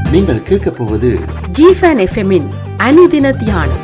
நீங்கள் கேட்கப் போவது ஜிஃபன் எஃப்எம்மின் அனுதின தியானம்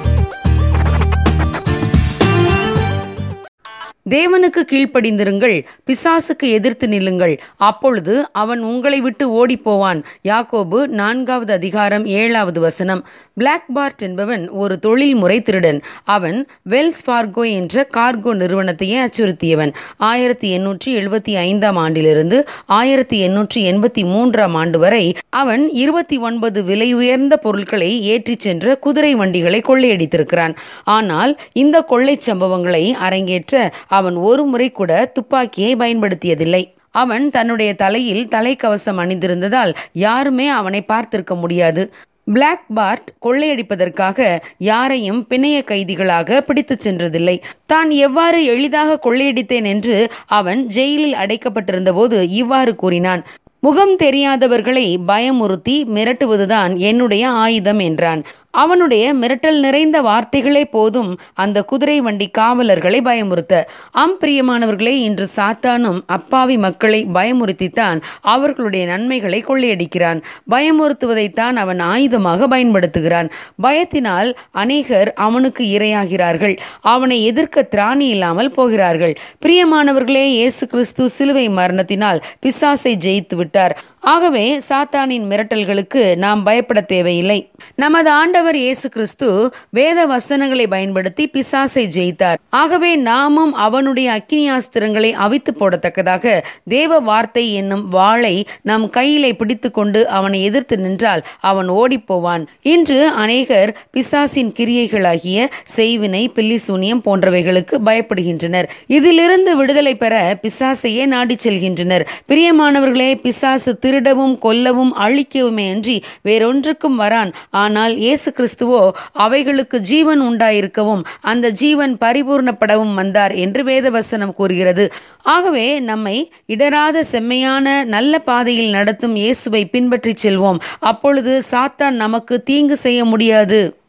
தேவனுக்கு கீழ்ப்படிந்திருங்கள் பிசாசுக்கு எதிர்த்து நில்லுங்கள் அப்பொழுது அவன் உங்களை விட்டு ஓடிப்போவான் யாக்கோபு நான்காவது அதிகாரம் ஏழாவது வசனம் பிளாக் பார்ட் என்பவன் ஒரு தொழில்முறை திருடன் அவன் வெல்ஸ் ஃபார்கோ என்ற கார்கோ நிறுவனத்தையே அச்சுறுத்தியவன் ஆயிரத்தி எண்ணூற்றி எழுபத்தி ஐந்தாம் ஆண்டிலிருந்து ஆயிரத்தி எண்ணூற்றி எண்பத்தி மூன்றாம் ஆண்டு வரை அவன் இருபத்தி ஒன்பது விலை உயர்ந்த பொருட்களை ஏற்றிச் சென்ற குதிரை வண்டிகளை கொள்ளையடித்திருக்கிறான் ஆனால் இந்த கொள்ளைச் சம்பவங்களை அரங்கேற்ற அவன் ஒரு முறை கூட துப்பாக்கியை பயன்படுத்தியதில்லை அவன் தன்னுடைய தலையில் தலைக்கவசம் அணிந்திருந்ததால் யாருமே அவனை பார்த்திருக்க முடியாது பிளாக் பார்ட் கொள்ளையடிப்பதற்காக யாரையும் பிணைய கைதிகளாக பிடித்துச் சென்றதில்லை தான் எவ்வாறு எளிதாக கொள்ளையடித்தேன் என்று அவன் ஜெயிலில் அடைக்கப்பட்டிருந்த போது இவ்வாறு கூறினான் முகம் தெரியாதவர்களை பயமுறுத்தி மிரட்டுவதுதான் என்னுடைய ஆயுதம் என்றான் அவனுடைய மிரட்டல் நிறைந்த வார்த்தைகளே போதும் அந்த குதிரை வண்டி காவலர்களை பயமுறுத்த ஆம் பிரியமானவர்களே இன்று சாத்தானும் அப்பாவி மக்களை பயமுறுத்தித்தான் அவர்களுடைய நன்மைகளை கொள்ளையடிக்கிறான் பயமுறுத்துவதைத்தான் அவன் ஆயுதமாக பயன்படுத்துகிறான் பயத்தினால் அநேகர் அவனுக்கு இரையாகிறார்கள் அவனை எதிர்க்க திராணி இல்லாமல் போகிறார்கள் பிரியமானவர்களே இயேசு கிறிஸ்து சிலுவை மரணத்தினால் பிசாசை ஜெயித்து விட்டார் ஆகவே சாத்தானின் மிரட்டல்களுக்கு நாம் பயப்பட தேவையில்லை நமது ஆண்டவர் இயேசு கிறிஸ்து வேத வசனங்களை பயன்படுத்தி பிசாசை ஜெயித்தார் ஆகவே நாமும் அவனுடைய அக்கினியாஸ்திரங்களை அவித்து போடத்தக்கதாக தேவ வார்த்தை என்னும் வாளை நம் கையிலே பிடித்து கொண்டு அவனை எதிர்த்து நின்றால் அவன் ஓடிப்போவான் இன்று அநேகர் பிசாசின் கிரியைகளாகிய செய்வினை பில்லிசூனியம் போன்றவைகளுக்கு பயப்படுகின்றனர் இதிலிருந்து விடுதலை பெற பிசாசையே நாடி செல்கின்றனர் பிரியமானவர்களே பிசாசு திருடவும் கொல்லவும் அழிக்கவுமே அன்றி வேறொன்றுக்கும் வரான் ஆனால் இயேசு கிறிஸ்துவோ அவைகளுக்கு ஜீவன் உண்டாயிருக்கவும் அந்த ஜீவன் பரிபூர்ணப்படவும் வந்தார் என்று வேதவசனம் கூறுகிறது ஆகவே நம்மை இடராத செம்மையான நல்ல பாதையில் நடத்தும் இயேசுவை பின்பற்றி செல்வோம் அப்பொழுது சாத்தான் நமக்கு தீங்கு செய்ய முடியாது